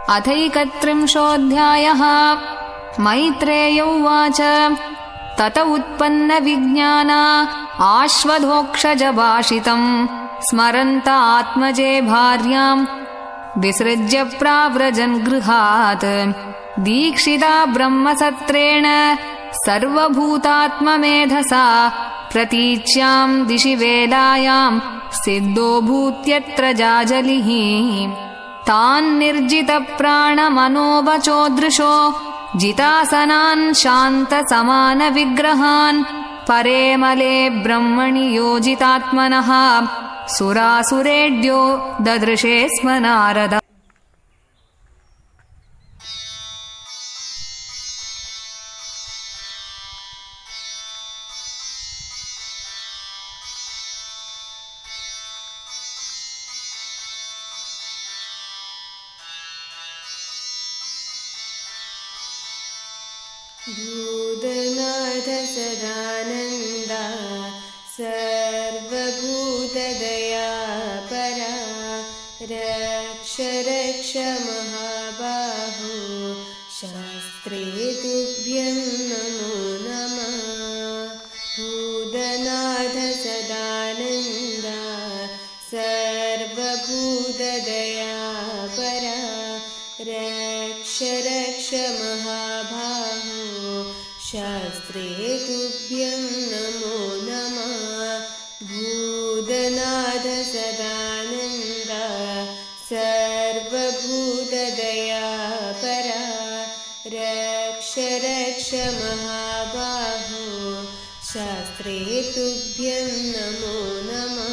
अथैकत्रिंशोऽध्यायः मैत्रेय उवाच तत उत्पन्नविज्ञाना आश्वधोक्षजभाषितम् स्मरन्त आत्मजे भार्याम् विसृज्य प्राव्रजन् गृहात् दीक्षिता ब्रह्मसत्रेण सर्वभूतात्ममेधसा प्रतीच्याम् दिशि वेलायाम् सिद्धो भूत्यत्र जाजलिः तान्निर्जितप्राणमनोवचोदृशो जितासनान् शान्तसमानविग्रहान् परेमले ब्रह्मणि योजितात्मनः सुरासुरेड्यो ददृशे स्म नारद भूतनाथ सदानन्दा सर्वभूतदया परा रक्ष रक्ष महाबाहो शास्त्रे तुभ्यं नमो नमः भूतनाथ सदानन्दा सर्वभूतदया परा रक्ष रक्ष महाबाहो शास्त्रे तुभ्यं नमो नमः भूतनाथ सदानन्दा सर्वभूतदया परा रक्ष रक्ष महाबाहो शास्त्रे तुभ्यं नमो नमः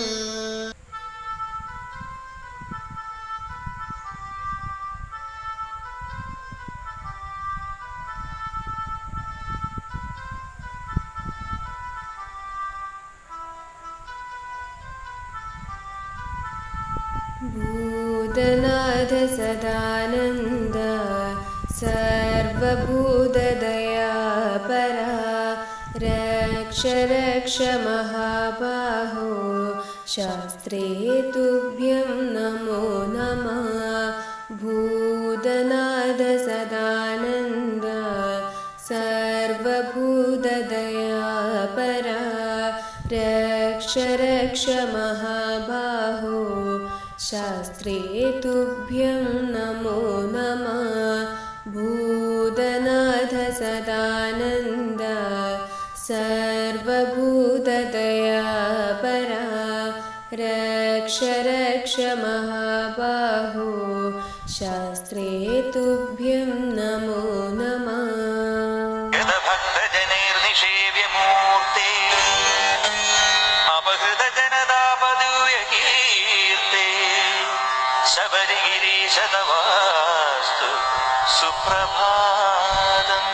भूतनाथ सदानन्द सर्वभूतदया परा रक्ष रक्ष महाबाहो शास्त्रे तुभ्यं नमो नमः भूतनाथ सदानन्द सर्वभूतदया परा रक्ष रक्ष महाबाहो शास्त्रे तुभ्यं नमो नमः भूतनाथ सदानन्द सर्वभूतदया परा रक्ष रक्ष महाबाहो शास्त्रे तुभ्यं नमो नमः ഭക്തജനൈർനിഷേവ്യമൂർത്തേ അപഹൃതജനതാപദൂയകീർത്തേ ശബരിഗിരീശതവാസ്തു സുപ്രഭാതം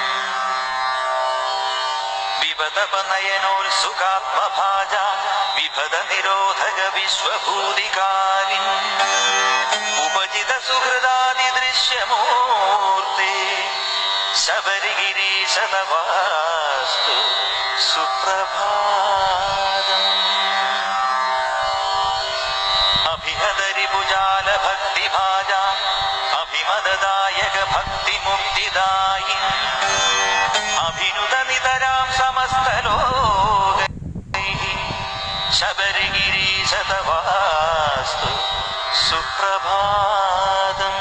വിപതപനയനോത്സുകാത്മഭാജ വിഭത നിരോധക വിശ്വഭൂതികാരിൻ ഉപജിത സുഹൃദാദിദൃശ്യമൂർത്തേ ശബരിഗിരീശതവാസ്തു സുപ്രഭാതം അഭിഹതരിഭുജാല ഭക്തിഭാജ അഭിമദദായക ഭക്തിമുക്തിദായി അഭിനുത നിതരാം സമസ്തലോക ശബരിഗിരീശതവാസ്തു സുപ്രഭാതം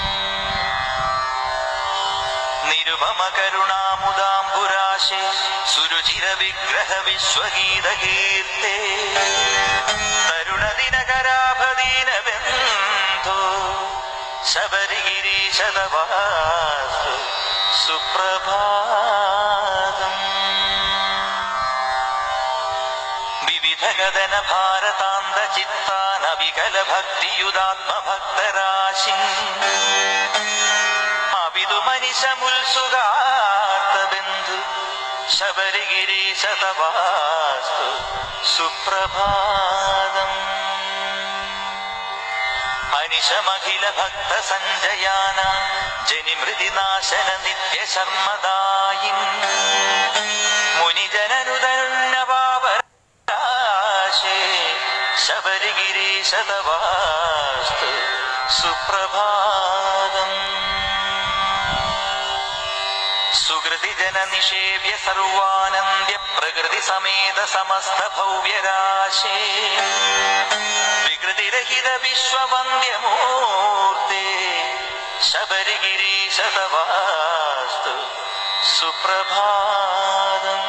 നിരുപമ കരുണാമുദാംബുരാശേ സുരുചിര വിഗ്രഹ വിശ്വഗീതകീർത്തേ തരുണദിനകരാഭദീനബന്ധോ ശബരിഗിരീശതവാസ്തു സുപ്രഭാതം വിവിധഗതന ഭാരതാന്ത ചിത്താനവികല ഭക്തിയുതാത്മഭക്തരാശി അവിതു മനിശമുത്സുകാർത്തബന്ധു ശബരിഗിരീശതവാസ്തു സുപ്രഭാതം അനിശമഖില ഭക്ത സഞ്ജയാന ജനിമൃതിനാശന നിത്യശർമ്മദായി മുനിജനനുതരുണ്ണപാപരാശേ ശബരിഗിരീശതവാസ്തു സുപ്രഭാതം സുഹൃതി ജനനിഷേവ്യ സർവാനന്ദ്യ പ്രകൃതി സമേത സമസ്ത ഭവ്യരാശേ വികൃതിരഹിത വിശ്വവന്ദ്യമൂർത്തേ ശബരിഗിരീശ തവാസ്തു സുപ്രഭാതം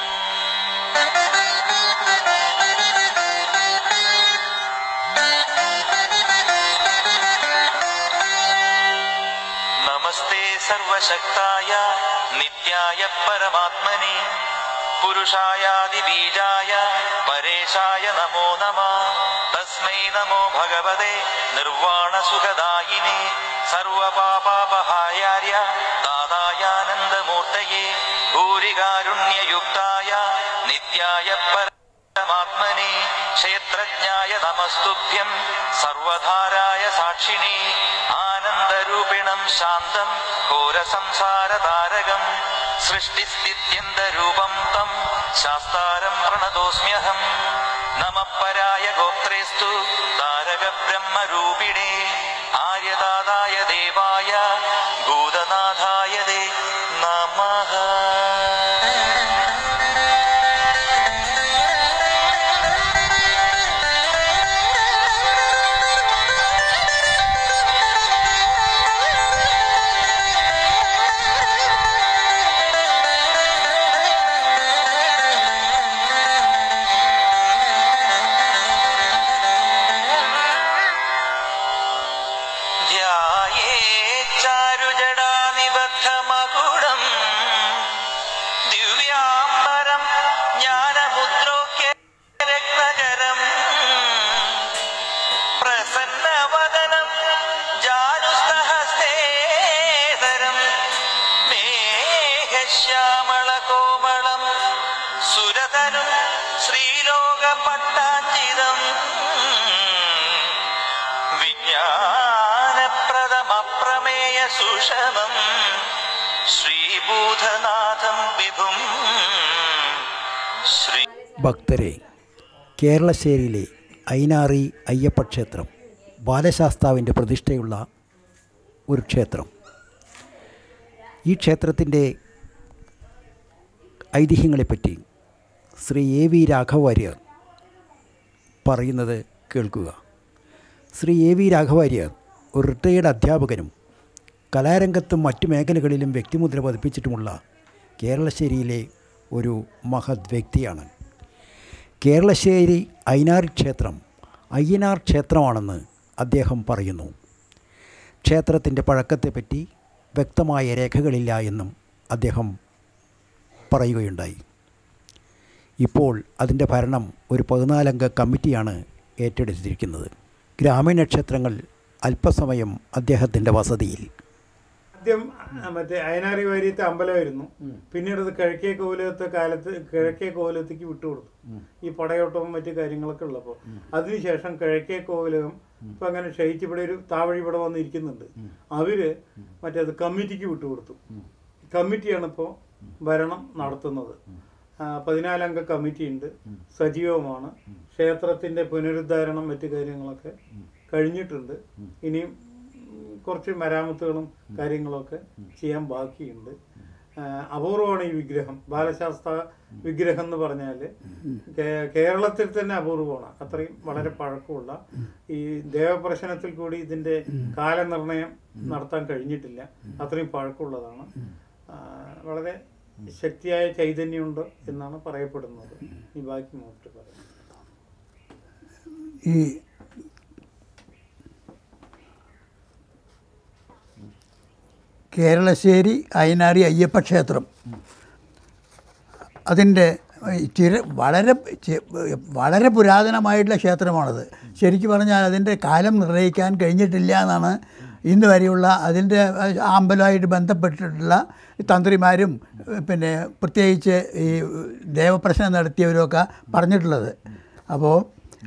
നമസ്തേ സർവശക്തായ നിത്യായ പരമാത്മനെ പുരുഷായാദിബീജായ പരേശായ നമോ നമ തസ്മൈ നമോ ഭഗവതേ നിർവാണസുഖദായിനെ സർവപാപാപഹാര്യ താതായാനന്ദമൂർത്തയെ ഭൂരികാരുണ്യയുക്തായ നിത്യായ പരമാത്മനെ ക്ഷേത്രജ്ഞായ നമസ്തുഭ്യം സർവധാരായ സാക്ഷിണേ ആനന്ദരൂപിണം ശാന്തം ഘോരസംസാരതാരകം സൃഷ്ടിസ്ഥിത്യന്തരൂപം തം ശാസ്താരം പ്രണതോസ്മ്യഹം നമപരായ ഗോത്രേസ്തു താരക ബ്രഹ്മരൂപിണേ ആര്യദാതായ ദേവായ ഭൂതനാഥായ ദേ നമഃ ധ്യായേ ചാരുജടാനിബദ്ധമകുടം ദിവ്യാംബരം ജ്ഞാനമുദ്രോക്യ രത്നകരം പ്രസന്നവദനം ജാനുസ്തഹസ്തേതരം മേഘശ്യാമളകോമളം സുരതനും ശ്രീലോകപട്ടാഞ്ചിതം വിജ്ഞാനപ്രദമപ്രമേയ സുഷമം ശ്രീഭൂതനാഥം വിഭും ശ്രീ ഭക്തരെ കേരളശ്ശേരിയിലെ ഐനാറി അയ്യപ്പ ക്ഷേത്രം ബാലശാസ്താവിൻ്റെ പ്രതിഷ്ഠയുള്ള ഒരു ക്ഷേത്രം ഈ ക്ഷേത്രത്തിൻ്റെ ഐതിഹ്യങ്ങളെപ്പറ്റി ശ്രീ എ വി രാഘവാര്യർ പറയുന്നത് കേൾക്കുക ശ്രീ എ വി രാഘവാര്യർ ഒരു റിട്ടയേർഡ് അധ്യാപകനും കലാരംഗത്തും മറ്റു മേഖലകളിലും വ്യക്തിമുദ്ര പതിപ്പിച്ചിട്ടുമുള്ള കേരളശ്ശേരിയിലെ ഒരു മഹത് വ്യക്തിയാണ് കേരളശ്ശേരി അയ്യനാർ ക്ഷേത്രം അയ്യനാർ ക്ഷേത്രമാണെന്ന് അദ്ദേഹം പറയുന്നു ക്ഷേത്രത്തിൻ്റെ പഴക്കത്തെപ്പറ്റി വ്യക്തമായ രേഖകളില്ല എന്നും അദ്ദേഹം പറയുകയുണ്ടായി ഇപ്പോൾ അതിൻ്റെ ഭരണം ഒരു പതിനാലംഗ കമ്മിറ്റിയാണ് ഏറ്റെടുത്തിരിക്കുന്നത് ഗ്രാമീണ ക്ഷേത്രങ്ങൾ അല്പസമയം അദ്ദേഹത്തിൻ്റെ വസതിയിൽ ആദ്യം ആ, മറ്റേ അയനാറി വാര്യത്തെ അമ്പലമായിരുന്നു പിന്നീട് അത് കിഴക്കേ കോവിലത്തെ കാലത്ത് കിഴക്കേ കോവിലത്തേക്ക് വിട്ടുകൊടുത്തു ഈ പടയോട്ടവും മറ്റു കാര്യങ്ങളൊക്കെ ഉള്ളപ്പോൾ അതിനുശേഷം കിഴക്കേ കോവിലകം ഇപ്പൊ അങ്ങനെ ക്ഷയിച്ച് ഇവിടെ ഒരു താവഴി ഇവിടെ വന്നിരിക്കുന്നുണ്ട് അവര് മറ്റേത് കമ്മിറ്റിക്ക് വിട്ടുകൊടുത്തു കമ്മിറ്റിയാണ് ഇപ്പോൾ ഭരണം നടത്തുന്നത് ആ, പതിനാലംഗ കമ്മിറ്റി ഉണ്ട് സജീവമാണ് ക്ഷേത്രത്തിന്റെ പുനരുദ്ധാരണം മറ്റു കാര്യങ്ങളൊക്കെ കഴിഞ്ഞിട്ടുണ്ട് ഇനിയും ഉം, കുറച്ച് മരാമത്തുകളും കാര്യങ്ങളൊക്കെ ചെയ്യാൻ ബാക്കിയുണ്ട് ആ, അപൂർവമാണ് ഈ വിഗ്രഹം ബാലശാസ്ത്ര വിഗ്രഹം എന്ന് പറഞ്ഞാൽ കേരളത്തിൽ തന്നെ അപൂർവമാണ് അത്രയും വളരെ പഴക്കമുള്ള ഈ ദേവപ്രശ്നത്തിൽ കൂടി ഇതിന്റെ കാലനിർണയം നടത്താൻ കഴിഞ്ഞിട്ടില്ല അത്രയും പഴക്കമുള്ളതാണ് ആ, വളരെ ശക്തിയായ ചൈതന്യമുണ്ട് എന്നാണ് പറയപ്പെടുന്നത് ഈ ബാക്കി നോക്കിട്ട് പറയാം ഈ കേരളശ്ശേരി അയനാരി അയ്യപ്പ ക്ഷേത്രം അതിൻ്റെ ചിര വളരെ ചി- വളരെ പുരാതനമായിട്ടുള്ള ക്ഷേത്രമാണത് ശരിക്കും പറഞ്ഞാൽ അതിൻ്റെ കാലം നിർണ്ണയിക്കാൻ കഴിഞ്ഞിട്ടില്ല എന്നാണ് ഇന്ന് വരെയുള്ള അതിൻ്റെ അമ്പലമായിട്ട് ബന്ധപ്പെട്ടിട്ടുള്ള തന്ത്രിമാരും പിന്നെ പ്രത്യേകിച്ച് ഈ ദേവപ്രശ്നം നടത്തിയവരൊക്കെ പറഞ്ഞിട്ടുള്ളത് അപ്പോൾ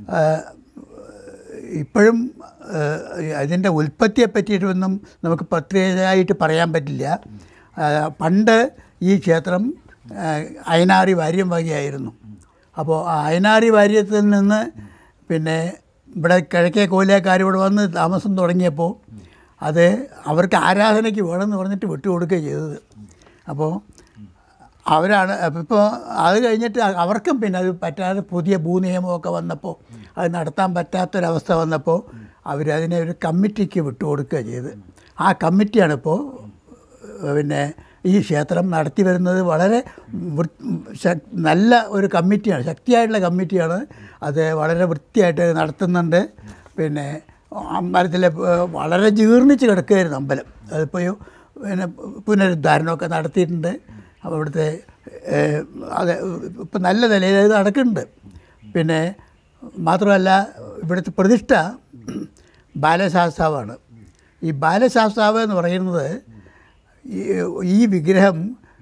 ഇപ്പോഴും അതിൻ്റെ ഉൽപ്പത്തിയെ പറ്റിയിട്ടൊന്നും നമുക്ക് പ്രത്യേകമായിട്ട് പറയാൻ പറ്റില്ല ആ, പണ്ട് ഈ ക്ഷേത്രം ആ, അയനാറി വാര്യം വകയായിരുന്നു അപ്പോൾ ആ അയനാറി വാര്യത്തിൽ നിന്ന് പിന്നെ ഇവിടെ കിഴക്കേ കോയിലേക്കാർ ഇവിടെ വന്ന് താമസം തുടങ്ങിയപ്പോൾ അത് അവർക്ക് ആരാധനയ്ക്ക് വേണമെന്ന് പറഞ്ഞിട്ട് വിട്ടുകൊടുക്കുകയും ചെയ്തത് അപ്പോൾ അവരാണ് ഇപ്പോൾ അത് കഴിഞ്ഞിട്ട് അവർക്കും പിന്നെ അത് പറ്റാതെ പുതിയ ഭൂനിയമമൊക്കെ വന്നപ്പോൾ അത് നടത്താൻ പറ്റാത്തൊരവസ്ഥ വന്നപ്പോൾ അവരതിനെ ഒരു കമ്മിറ്റിക്ക് വിട്ടുകൊടുക്കുക ചെയ്ത് ആ കമ്മിറ്റിയാണ് ഇപ്പോൾ പിന്നെ ഈ ക്ഷേത്രം നടത്തി വരുന്നത് വളരെ വൃ- ശ- നല്ല ഒരു കമ്മിറ്റിയാണ് ശക്തിയായിട്ടുള്ള കമ്മിറ്റിയാണ് അത് വളരെ വൃത്തിയായിട്ട് നടത്തുന്നുണ്ട് പിന്നെ അമ്പലത്തിലെ ഏഹ്, വളരെ ജീർണിച്ച് കിടക്കുകയായിരുന്നു അമ്പലം അതിപ്പോൾ ഈ പിന്നെ പുനരുദ്ധാരണമൊക്കെ നടത്തിയിട്ടുണ്ട് അപ്പോൾ ഇവിടുത്തെ ഏഹ്, അത് ഇപ്പം നല്ല നിലയിൽ അത് നടക്കുന്നുണ്ട് പിന്നെ മാത്രമല്ല ഇവിടുത്തെ പ്രതിഷ്ഠ ബാലശാസ്താവാണ് ഈ ബാലശാസ്താവ് എന്ന് പറയുന്നത് ഈ- ഈ വിഗ്രഹം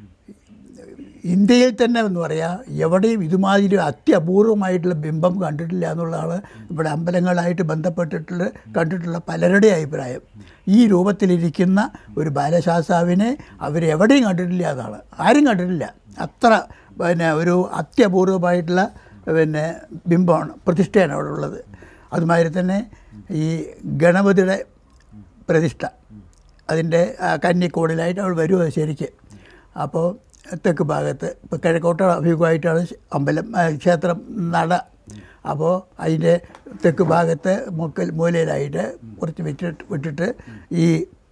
ഇന്ത്യയിൽ തന്നെ എന്ന് പറയാം എവിടെയും ഇതുമാതിരി അത്യപൂർവമായിട്ടുള്ള ബിംബം കണ്ടിട്ടില്ല എന്നുള്ളതാണ് ഇവിടെ അമ്പലങ്ങളായിട്ട് ബന്ധപ്പെട്ടിട്ടുള്ള കണ്ടിട്ടുള്ള പലരുടെ അഭിപ്രായം ഈ രൂപത്തിലിരിക്കുന്ന ഒരു ബാലശാസ്താവിനെ അവരെവിടെയും കണ്ടിട്ടില്ല എന്നാണ് ആരും കണ്ടിട്ടില്ല അത്ര പിന്നെ ഒരു അത്യപൂർവമായിട്ടുള്ള പിന്നെ ബിംബമാണ് പ്രതിഷ്ഠയാണ് അവിടെ ഉള്ളത് അതുമാതിരി തന്നെ ഈ ഗണപതിയുടെ പ്രതിഷ്ഠ അതിൻ്റെ ആ, കന്നിക്കോടിലായിട്ട് അവൾ വരുമോ ശരിക്ക് അപ്പോൾ തെക്ക് ഭാഗത്ത് ഇപ്പോൾ കിഴക്കോട്ട അഭിമുഖമായിട്ടാണ് അമ്പലം ആ, ക്ഷേത്രം നട അപ്പോൾ അതിൻ്റെ തെക്ക് ഭാഗത്ത് മുക്കൽ മൂലയിലായിട്ട് കുറച്ച് വിട്ടിട്ട് വിട്ടിട്ട് ഈ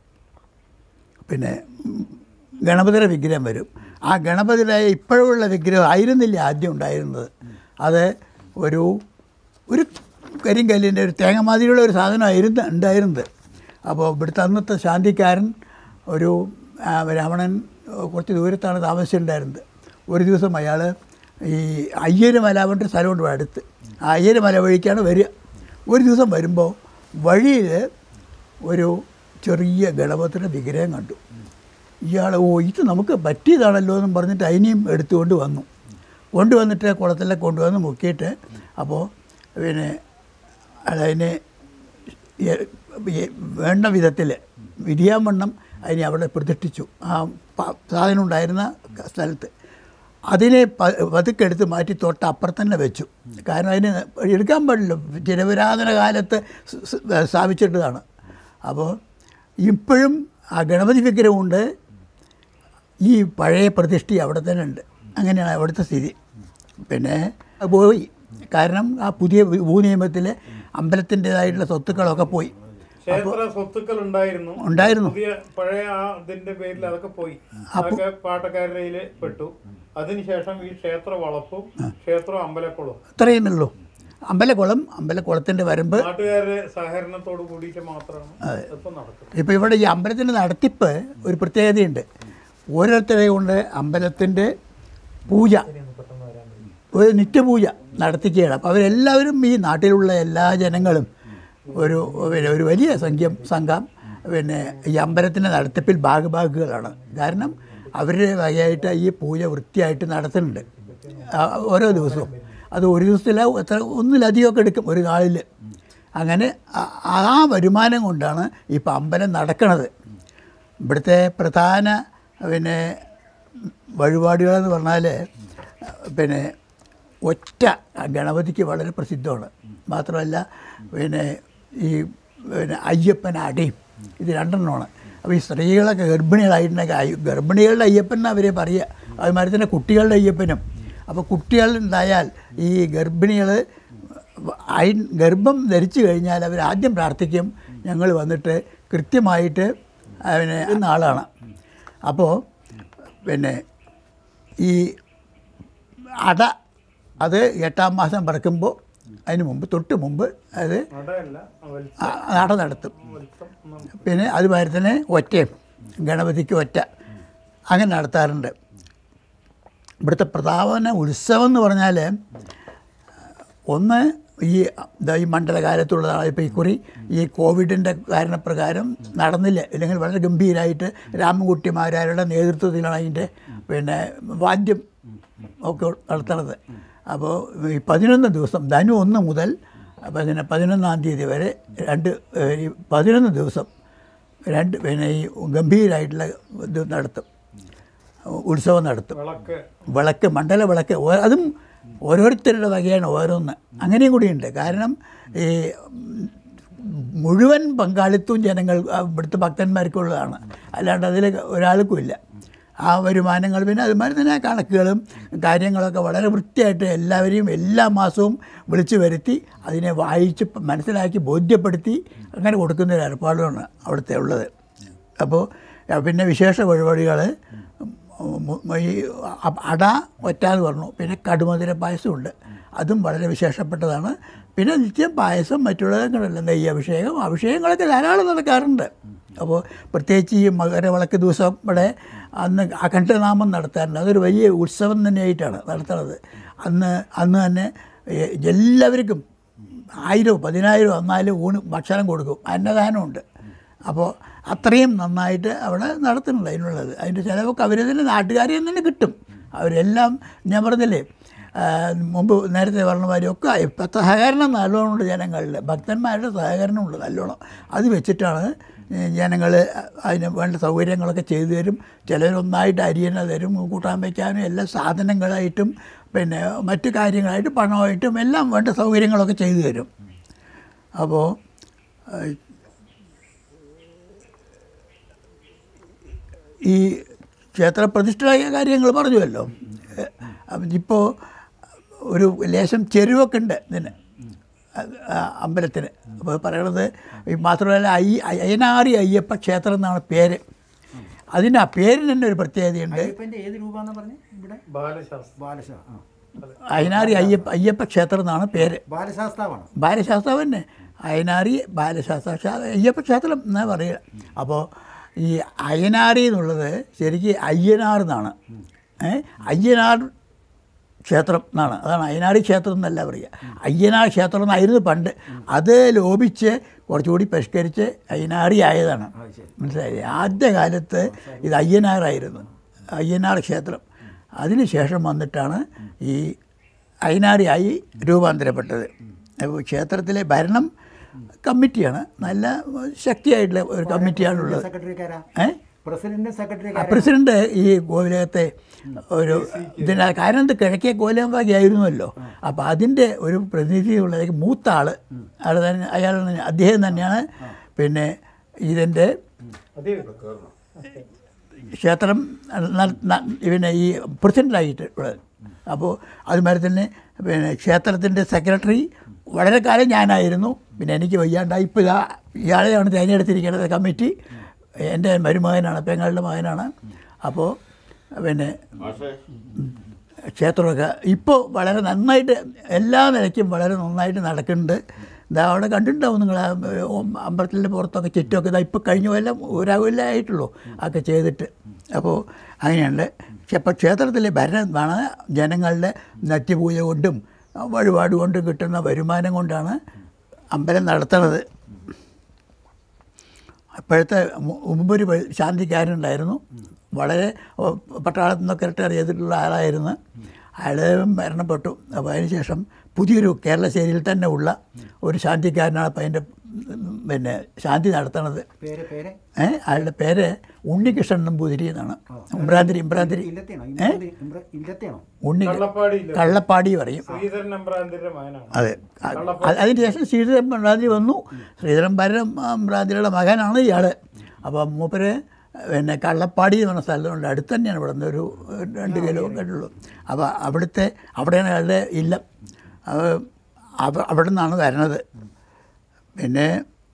പിന്നെ ഗണപതിയുടെ വിഗ്രഹം വരും ആ ഗണപതിയുടെ ഇപ്പോഴുള്ള വിഗ്രഹം ആയിരുന്നില്ല ആദ്യം ഉണ്ടായിരുന്നത് അത് ഒരു ഒരു കരിങ്കല്ലിൻ്റെ ഒരു തേങ്ങമാതിരിയുള്ള ഒരു സാധനമായിരുന്നു ഉണ്ടായിരുന്നത് അപ്പോൾ ഇവിടുത്തെ അന്നത്തെ ശാന്തിക്കാരൻ ഒരു ആ, രമണൻ കുറച്ച് ദൂരത്താണ് താമസിച്ചിട്ടുണ്ടായിരുന്നത് ഒരു ദിവസം അയാൾ ഈ അയ്യരുമല പറഞ്ഞിട്ട് സ്ഥലമുണ്ട് ഇവിടെ അടുത്ത് ആ അയ്യരുമല വഴിക്കാണ് വരിക ഒരു ദിവസം വരുമ്പോൾ വഴിയിൽ ഒരു ചെറിയ ഗണപതിയുടെ വിഗ്രഹം കണ്ടു ഇയാൾ ഓ ഇത് നമുക്ക് പറ്റിയതാണല്ലോ എന്നും പറഞ്ഞിട്ട് അതിനെയും എടുത്തുകൊണ്ട് വന്നു കൊണ്ടുവന്നിട്ട് കുളത്തിലെ കൊണ്ടുവന്ന് മുക്കിയിട്ട് അപ്പോൾ പിന്നെ അതിനെ എ- എ- വേണ്ട വിധത്തിൽ വിധിയാവണ്ണം അതിനെ അവിടെ പ്രതിഷ്ഠിച്ചു ആ പ- സാധനം ഉണ്ടായിരുന്ന സ്ഥലത്ത് അതിനെ പ- പതുക്കെ എടുത്ത് മാറ്റി തൊട്ട് അപ്പുറത്ത് തന്നെ വെച്ചു കാരണം അതിന് എടുക്കാൻ പാടില്ല ചിരപുരാതന കാലത്ത് സ് സ് സ്ഥാപിച്ചിട്ടതാണ് അപ്പോൾ ഇപ്പോഴും ആ ഗണപതി വിഗ്രഹമുണ്ട് ഈ പഴയ പ്രതിഷ്ഠ അവിടെ തന്നെ ഉണ്ട് അങ്ങനെയാണ് അവിടുത്തെ സ്ഥിതി പിന്നെ അത് പോയി കാരണം ആ പുതിയ ഭൂനിയമത്തിൽ അമ്പലത്തിൻ്റെതായിട്ടുള്ള സ്വത്തുക്കളൊക്കെ പോയി ക്ഷേത്ര സ്വത്തുക്കൾ ഉണ്ടായിരുന്നു ഉണ്ടായിരുന്നു പുതിയ പഴയ ആ ഇതിന്റെ പേരിൽ അതൊക്കെ പോയി അതൊക്കെ പാട്ടക്കാരുടെ കയ്യില് പെട്ടു അതിനുശേഷം ഈ ക്ഷേത്ര വളപ്പും ക്ഷേത്ര അമ്പലക്കുളവും ഇത്രയും ഉള്ളൂ അമ്പലക്കുളം അമ്പലക്കുളത്തിൻ്റെ വരമ്പ് നാട്ടുകാരുടെ സഹകരണത്തോട് കൂടിയിട്ട് മാത്രമാണ് ഇപ്പൊ നടക്കുന്നത് ഇപ്പോൾ ഇവിടെ ഈ അമ്പലത്തിൻ്റെ നടത്തിപ്പ് ഒരു പ്രത്യേകതയുണ്ട് ഓരോരുത്തരെ കൊണ്ട് അമ്പലത്തിൻ്റെ പൂജ ഒരു നിത്യപൂജ നടത്തിക്കുകയാണ് അപ്പോൾ അവരെല്ലാവരും ഈ നാട്ടിലുള്ള എല്ലാ ജനങ്ങളും ഒരു പിന്നെ ഒരു വലിയ സംഖ്യം സംഘം പിന്നെ ഈ അമ്പലത്തിൻ്റെ നടത്തിപ്പിൽ ഭാഗഭാഗികളാണ് കാരണം അവരുടെ വകയായിട്ട് ഈ പൂജ വൃത്തിയായിട്ട് നടത്തുന്നുണ്ട് ആ, ഓരോ ദിവസവും അത് ഒരു ദിവസത്തില എത്ര ഒന്നിലധികമൊക്കെ എടുക്കും ഒരു നാളിൽ അങ്ങനെ ആ- ആ വരുമാനം കൊണ്ടാണ് ഇപ്പോൾ അമ്പലം നടക്കുന്നത് ഇവിടുത്തെ പ്രധാന പിന്നെ വഴിപാടുകളെന്ന് പറഞ്ഞാൽ പിന്നെ ഒറ്റ ഗണപതിക്ക് വളരെ പ്രസിദ്ധമാണ് മാത്രമല്ല പിന്നെ ഈ പിന്നെ അയ്യപ്പൻ അടയും ഇത് രണ്ടെണ്ണമാണ് അപ്പോൾ ഈ സ്ത്രീകളൊക്കെ ഗർഭിണികളായിട്ടുണ്ടെങ്കിൽ അയ്യ- ഗർഭിണികളുടെ അയ്യപ്പൻ എന്ന് അവരെ പറയുക അതുമാതിരി തന്നെ കുട്ടികളുടെ അയ്യപ്പനും അപ്പോൾ കുട്ടികളുണ്ടായാൽ ഈ ഗർഭിണികൾ ആയി ഗർഭം ധരിച്ചു കഴിഞ്ഞാൽ അവർ ആദ്യം പ്രാർത്ഥിക്കും ഞങ്ങൾ വന്നിട്ട് കൃത്യമായിട്ട് പിന്നെ എന്ന ആളാണ് അപ്പോൾ പിന്നെ ഈ അട അത് എട്ടാം മാസം പറക്കുമ്പോൾ അതിന് മുമ്പ് തൊട്ട് മുമ്പ് അത് നടയല്ല വത്സം ആ- അട നടത്തും വത്സം എന്നാണ്. പിന്നെ അതുമാതിരി തന്നെ ഒറ്റയും ഗണപതിക്ക് ഒറ്റ അങ്ങനെ നടത്താറുണ്ട് ഇവിടുത്തെ പ്രധാന ഉത്സവം എന്ന് പറഞ്ഞാൽ ഒന്ന് ഈ ദാ ഈ മണ്ഡലകാലത്തുള്ളതാണ് ഇപ്പോൾ ഈ കുറി ഈ കോവിഡിൻ്റെ കാരണപ്രകാരം നടന്നില്ല ഇല്ലെങ്കിൽ വളരെ ഗംഭീരമായിട്ട് രാമൻകുട്ടിമാരാരുടെ നേതൃത്വത്തിലാണ് അതിൻ്റെ പിന്നെ വാദ്യം ഒക്കെ നടത്തുന്നത് അപ്പോൾ ഈ പതിനൊന്ന് ദിവസം ധനു ഒന്ന് മുതൽ പിന്നെ പതിനൊന്നാം തീയതി വരെ രണ്ട് ഏഹ്, ഈ പതിനൊന്ന് ദിവസം രണ്ട് പിന്നെ ഈ ഗംഭീരമായിട്ടുള്ള ഇത് നടത്തും ഉത്സവം നടത്തും വിളക്ക് വിളക്ക് മണ്ഡല വിളക്ക് ഓ- അതും ഓരോരുത്തരുടെ വകയാണ് ഓരോന്ന് അങ്ങനെയും കൂടിയുണ്ട് കാരണം ഈ ഉം, മുഴുവൻ പങ്കാളിത്തവും ജനങ്ങൾ ആ, ഇവിടുത്തെ ഭക്തന്മാർക്കുള്ളതാണ് അല്ലാണ്ട് അതിൽ ഒരാൾക്കും ഇല്ല ആ വരുമാനങ്ങൾ പിന്നെ അതുമാതിരി തന്നെ കണക്കുകളും കാര്യങ്ങളൊക്കെ വളരെ വൃത്തിയായിട്ട് എല്ലാവരെയും എല്ലാ മാസവും വിളിച്ചു വരുത്തി അതിനെ വായിച്ച് മനസ്സിലാക്കി ബോധ്യപ്പെടുത്തി അങ്ങനെ കൊടുക്കുന്ന ഒരു ഏർപ്പാടുമാണ് അവിടുത്തെ ഉള്ളത് അപ്പോൾ പിന്നെ വിശേഷ പരിപാടികൾ ഈ അ- അട ഒറ്റാന്ന് പറഞ്ഞു പിന്നെ കടുമധുര പായസമുണ്ട് അതും വളരെ വിശേഷപ്പെട്ടതാണ് പിന്നെ നിത്യം പായസം മറ്റുള്ളതൊക്കെയല്ല നെയ്യ് അഭിഷേകം അഭിഷേകങ്ങളൊക്കെ ധാരാളം നടക്കാറുണ്ട് അപ്പോൾ പ്രത്യേകിച്ച് ഈ മകരവിളക്ക് ദിവസം ഇവിടെ അന്ന് അഖണ്ഡനാമം നടത്താറുണ്ട് അതൊരു വലിയ ഉത്സവം തന്നെയായിട്ടാണ് നടത്തുന്നത് അന്ന് അന്ന് തന്നെ എ- എല്ലാവർക്കും ആയിരവും പതിനായിരവും വന്നാലും ഊണ് ഭക്ഷണം കൊടുക്കും അന്നദാനമുണ്ട് അപ്പോൾ അത്രയും നന്നായിട്ട് അവിടെ നടത്തുന്നുണ്ട് അതിനുള്ളത് അതിൻ്റെ ചിലവൊക്കെ അവർ തന്നെ നാട്ടുകാരിൽ നിന്ന് തന്നെ കിട്ടും അവരെല്ലാം ഞാൻ പറഞ്ഞില്ലേ ആ, മുമ്പ് നേരത്തെ പറഞ്ഞ മാതിരിയൊക്കെ ഇപ്പം സഹകരണം നല്ലോണമുണ്ട് ജനങ്ങളിൽ ഭക്തന്മാരുടെ സഹകരണമുണ്ട് നല്ലോണം അത് വെച്ചിട്ടാണ് ജനങ്ങൾ അതിന് വേണ്ട സൗകര്യങ്ങളൊക്കെ ചെയ്തു തരും ചിലരൊന്നായിട്ട് അരിയണ തരും കൂട്ടാൻ വയ്ക്കാനും എല്ലാ സാധനങ്ങളായിട്ടും പിന്നെ മറ്റു കാര്യങ്ങളായിട്ട് പണമായിട്ടും എല്ലാം വേണ്ട സൗകര്യങ്ങളൊക്കെ ചെയ്തു തരും അപ്പോൾ ഈ ക്ഷേത്ര പ്രതിഷ്ഠയായ കാര്യങ്ങൾ പറഞ്ഞുവല്ലോ ഇപ്പോൾ ഒരു ലേശം ചെരുവൊക്കെ ഉണ്ട് ഇതിന് ആ, അമ്പലത്തിന് അപ്പോൾ പറയണത് ഈ മാത്രമല്ല അയ്യ അയ്യനാറി അയ്യപ്പ ക്ഷേത്രം എന്നാണ് പേര് അതിന് ആ പേരിന് തന്നെ ഒരു പ്രത്യേകതയുണ്ട് അയ്യപ്പൻ്റെ ഏത് രൂപമാണെന്ന് പറഞ്ഞത് ഇവിടെ ബാലശാസ്ത്രം ബാലശാ ആ അയ്യനാറി അയ്യപ്പ അയ്യപ്പ ക്ഷേത്രം എന്നാണ് പേര് ബാലശാസ്താവാണ് ബാലശാസ്ത്രം തന്നെ അയനാറി ബാലശാസ്ത്ര ക്ഷേ- അയ്യപ്പ ക്ഷേത്രം എന്നാ പറയുക അപ്പോൾ ഈ അയ്യനാറി എന്നുള്ളത് ശരിക്കും അയ്യനാർ എന്നാണ് ഏ അയ്യനാർ ക്ഷേത്രം എന്നാണ് അതാണ് അയ്യനാറി ക്ഷേത്രം എന്നല്ല പറയുക അയ്യനാർ ക്ഷേത്രം എന്നായിരുന്നു പണ്ട് അത് ലോപിച്ച് കുറച്ചുകൂടി പരിഷ്കരിച്ച് അയ്യനാറി ആയതാണ് മനസ്സിലായി ആദ്യകാലത്ത് ഇത് അയ്യനാറായിരുന്നു അയ്യനാർ ക്ഷേത്രം അതിനുശേഷം വന്നിട്ടാണ് ഈ അയ്യനാറിയായി രൂപാന്തരപ്പെട്ടത് അപ്പോൾ ക്ഷേത്രത്തിലെ ഭരണം കമ്മിറ്റിയാണ് നല്ല ശക്തിയായിട്ടുള്ള ഒരു കമ്മിറ്റിയാണുള്ളത് സെക്രട്ടറിക്കാരാ ഏ പ്രസിഡന്റ് സെക്രട്ടറി ആ പ്രസിഡന്റ് ഈ കോവിലകത്തെ ഒരു ഇതിന് കാരണം ഇത് കിഴക്കേ കോലംബാഗിയായിരുന്നല്ലോ അപ്പോൾ അതിൻ്റെ ഒരു പ്രതിനിധിയുള്ള മൂത്ത ആൾ ആൾ തന്നെ അയാൾ തന്നെ- അദ്ദേഹം തന്നെയാണ് പിന്നെ ഇതിൻ്റെ അതേ ക്ഷേത്രം ന- ന- പിന്നെ ഈ പ്രസിഡൻ്റായിട്ട് ഉള്ളത് അപ്പോൾ അതുമാതിരി തന്നെ പിന്നെ ക്ഷേത്രത്തിൻ്റെ സെക്രട്ടറി വളരെ കാലം ഞാനായിരുന്നു പിന്നെ എനിക്ക് വയ്യാണ്ടായി ഇപ്പോൾ ഇതാ ഇയാളെയാണ് തിരഞ്ഞെടുത്തിരിക്കുന്നത് കമ്മിറ്റി എൻ്റെ മരുമകനാണ് പെങ്ങളുടെ മകനാണ് അപ്പോൾ പിന്നെ ക്ഷേത്രമൊക്കെ ഇപ്പോൾ വളരെ നന്നായിട്ട് എല്ലാ നിലയ്ക്കും വളരെ നന്നായിട്ട് നടക്കുന്നുണ്ട് ഇതാ അവിടെ കണ്ടിട്ടുണ്ടാവും നിങ്ങൾ ആ അമ്പലത്തിൻ്റെ പുറത്തൊക്കെ ചുറ്റുമൊക്കെ ഇതാ ഇപ്പോൾ കഴിഞ്ഞ കൊല്ലം ഒരാകൊല്ലം ആയിട്ടുള്ളൂ ഒക്കെ ചെയ്തിട്ട് അപ്പോൾ അങ്ങനെയുണ്ട് പക്ഷെ അപ്പോൾ ക്ഷേത്രത്തിലെ ഭരണമാണ് ജനങ്ങളുടെ നറ്റുപൂജ കൊണ്ടും വഴിപാട് കൊണ്ടും കിട്ടുന്ന വരുമാനം കൊണ്ടാണ് അമ്പലം നടത്തുന്നത് അപ്പോഴത്തെ മു- മുമ്പൊരു വെ- ശാന്തിക്കാരനുണ്ടായിരുന്നു വളരെ ഓ, പട്ടാളത്തിൽ നിന്നൊക്കെ റിട്ടയർ ചെയ്തിട്ടുള്ള ആളായിരുന്നു അയാൾ മരണപ്പെട്ടു അപ്പോൾ അതിനുശേഷം പുതിയൊരു കേരളശ്ശേരിയിൽ തന്നെ ഉള്ള ഒരു ശാന്തിക്കാരനാണ് അപ്പം അതിൻ്റെ പിന്നെ ശാന്തി നടത്തണത് പേര് പേര് ഏ അയാളുടെ പേര് ഉണ്ണികൃഷ്ണൻ നമ്പൂതിരി എന്നാണ് ഇമ്രാന്തിരി ഇമ്രാന്തിരി ഇല്ലത്തെയാണോ ഏ ഇല്ലത്തെയാണോ ഉണ്ണി കള്ളപ്പാടി ഇല്ല കള്ളപ്പാടി പറയും ശ്രീധരൻ അമ്പ്രാന്തിന്റെ മകനാണ് അതെ അ- അതിന് ശേഷം ശ്രീധരൻ ഭ്രാന്തി വന്നു ശ്രീധരൻ ഭരൻ ഭ്രാന്തിയുടെ മകനാണ് ഇയാൾ അപ്പോൾ മൂപ്പര് പിന്നെ കള്ളപ്പാടി എന്ന് പറഞ്ഞ സ്ഥലമുണ്ട് അടുത്ത് തന്നെയാണ് ഇവിടെ നിന്ന് ഒരു രണ്ട് കിലോ ഒക്കെ ഉള്ളൂ അപ്പോൾ അവിടുത്തെ അവിടെയാണ് അയാളുടെ ഇല്ലം അത് അവ- അവിടെ നിന്നാണ് വരുന്നത് പിന്നെ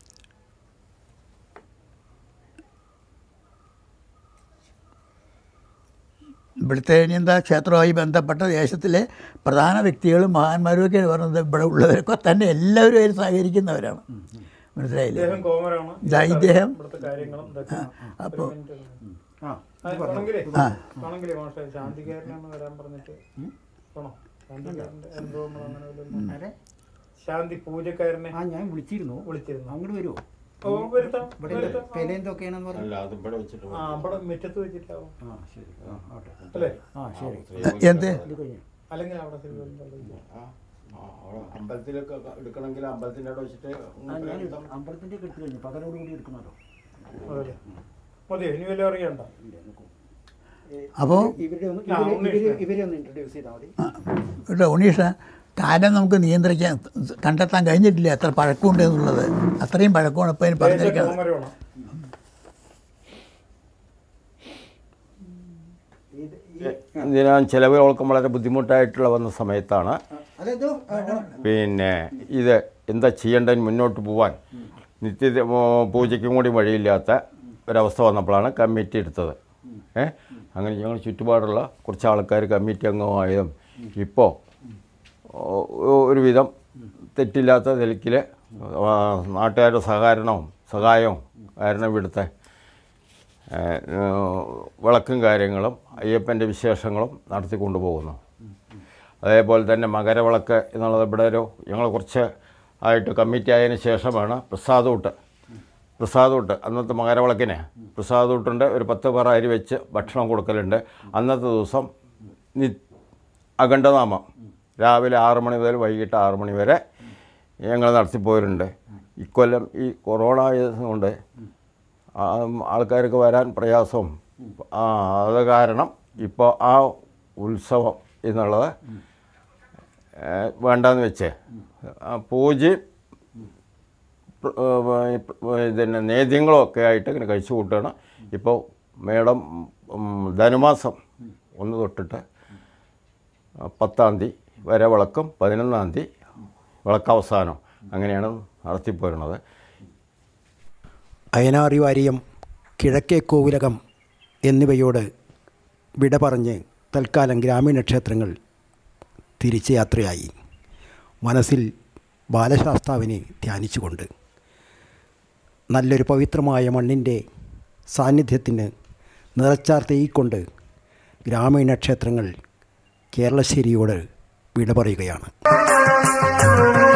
ഇവിടുത്തെ ഇനി എന്താ ക്ഷേത്രവുമായി ബന്ധപ്പെട്ട ദേശത്തിലെ പ്രധാന വ്യക്തികളും മഹാന്മാരും ഒക്കെ പറഞ്ഞത് ഇവിടെ ഉള്ളവരൊക്കെ തന്നെ എല്ലാവരും അതിൽ സഹകരിക്കുന്നവരാണ് മനസ്സിലായില്ലേ ഇദ്ദേഹം കോമരാണ് ഇതാ ഇദ്ദേഹം ഇവിടുത്തെ കാര്യങ്ങളും ഇതൊക്കെ അപ്പോൾ ആ ആണെങ്കിലേ ആണെങ്കിലേ മാഷെ ശാന്തികാരനാണ് വരാൻ പറഞ്ഞിട്ട് പോണോ ശാന്തികാരന്റെ അനുഭവങ്ങൾ അങ്ങനെ വല്ലതും ആരെ? ശാന്തി പൂജക്കാരനെ ആ ഞാൻ വിളിച്ചിരുന്നു വിളിച്ചിരുന്നു അങ്ങോട്ട് വരുമോ ഓ വരുത്താം ഇവിടെ വരുത്താം. പെലേന്തൊക്കെയാണെന്ന് പറഞ്ഞു അല്ല അത് ഇവിടെ വെച്ചിട്ട് ആ അവിടെ മുറ്റത്ത് വെച്ചിട്ടാവും ആ ശരി ആ ആട്ടെ അല്ലേ ആ ശരി എന്ത് ഇത് കഴിഞ്ഞു അല്ലെങ്കിൽ അവിടെ ശ്രീകോവിലിന്റെ ആ, ആ, അവിടെ അമ്പലത്തിലൊക്കെ എടുക്കണമെങ്കിൽ അമ്പലത്തിൻ്റെ അവിടെ വെച്ചിട്ട് ആ ഞാൻ എടുക്കാം. അമ്പലത്തിൻ്റെ ഒക്കെ എടുത്തു കഴിഞ്ഞു പകലോട് കൂടി എടുക്കണമല്ലോ അതല്ലേ മതിയോ ഇനി വല്ലതും അറിയണ്ട ഇല്ല നോക്കൂ അപ്പോൾ ഇവരെ ഒന്ന് ആ, ഇവരെ- ഉണ്ണീഷ്. ഇവരെ- ഇവരെ ഒന്ന് ഇൻട്രൊഡ്യൂസ് ചെയ്താൽ മതി കേട്ടോ ഉണ്ണീഷ കാലം നമുക്ക് നിയന്ത്രിക്കാൻ കണ്ടെത്താൻ കഴിഞ്ഞിട്ടില്ല എത്ര പഴക്കമുണ്ട് എന്നുള്ളത് അത്രയും പഴക്കമാണ് ഇപ്പോൾ അതിന് പറഞ്ഞിരിക്കുന്നത് കോമര വേണം ഇത് ഈ- ഇതിനാ ചിലവുകൾക്ക് വളരെ ബുദ്ധിമുട്ടായിട്ടുള്ള വന്ന സമയത്താണ് അതായത് ആ, ആ, പിന്നെ ഇത് എന്താ ചെയ്യേണ്ടതിന് മുന്നോട്ട് പോവാൻ നിത്യ പൂജയ്ക്കും കൂടി വഴിയില്ലാത്ത ഒരവസ്ഥ വന്നപ്പോഴാണ് കമ്മിറ്റി എടുത്തത് ഏ അങ്ങനെ ഞങ്ങൾ ചുറ്റുപാടുള്ള കുറച്ച് ആൾക്കാർ കമ്മിറ്റി അംഗമായതും ഇപ്പോൾ ഒരുവിധം തെറ്റില്ലാത്ത നിലയ്ക്കിൽ നാട്ടുകാരുടെ സഹകരണവും സഹായവും കാരണം ഇവിടുത്തെ ഏഹ്, ഏഹ്, വിളക്കും കാര്യങ്ങളും അയ്യപ്പൻ്റെ വിശേഷങ്ങളും നടത്തിക്കൊണ്ടു പോകുന്നു അതേപോലെ തന്നെ മകരവിളക്ക് എന്നുള്ളത് ഇവിടെ ഒരു ഞങ്ങൾ കുറച്ച് ആയിട്ട് കമ്മിറ്റി ആയതിനു ശേഷമാണ് പ്രസാദൂട്ട് പ്രസാദൂട്ട് അന്നത്തെ മകരവിളക്കിന് പ്രസാദൂട്ടുണ്ട് ഒരു പത്ത് പേർ അരി വെച്ച് ഭക്ഷണം കൊടുക്കലുണ്ട് അന്നത്തെ ദിവസം നി അഖണ്ഡനാമം രാവിലെ ആറ് മണി മുതൽ വൈകിട്ട് ആറ് മണി വരെ ഞങ്ങൾ നടത്തിപ്പോയിട്ടുണ്ട് ഇക്കൊല്ലം ഈ കൊറോണ കൊണ്ട് ആൾക്കാർക്ക് വരാൻ പ്രയാസവും ആ, അത് കാരണം ഇപ്പോൾ ആ ഉത്സവം എന്നുള്ളത് ഏ, വേണ്ടാന്ന് വെച്ച് ആ, പൂജയും പ്ര- ഏ, പ്ര- ഇതിൻ്റെ നേദ്യങ്ങളും ഒക്കെ ആയിട്ട് ഇങ്ങനെ കഴിച്ചു കൂട്ടുകയാണ് ഇപ്പോൾ മേടം ഉം, ധനുമാസം ഒന്ന് തൊട്ടിട്ട് പത്താം തീയതി വരെ വിളക്കും പതിനൊന്നാം തീയതി വിളക്കവസാനം അങ്ങനെയാണ് നടത്തിപ്പോരുന്നത് അയനാറി വാരിയം കിഴക്കേ കോവിലകം എന്നിവയോട് വിട പറഞ്ഞ് തൽക്കാലം ഗ്രാമീണ ക്ഷേത്രങ്ങൾ തിരിച്ച് യാത്രയായി മനസ്സിൽ ബാലശാസ്താവിനെ ധ്യാനിച്ചുകൊണ്ട് നല്ലൊരു പവിത്രമായ മണ്ണിൻ്റെ സാന്നിധ്യത്തിന് നിറച്ചാർത്തേയിക്കൊണ്ട് ഗ്രാമീണ ക്ഷേത്രങ്ങൾ കേരളശ്ശേരിയോട് വിട പറയുകയാണ്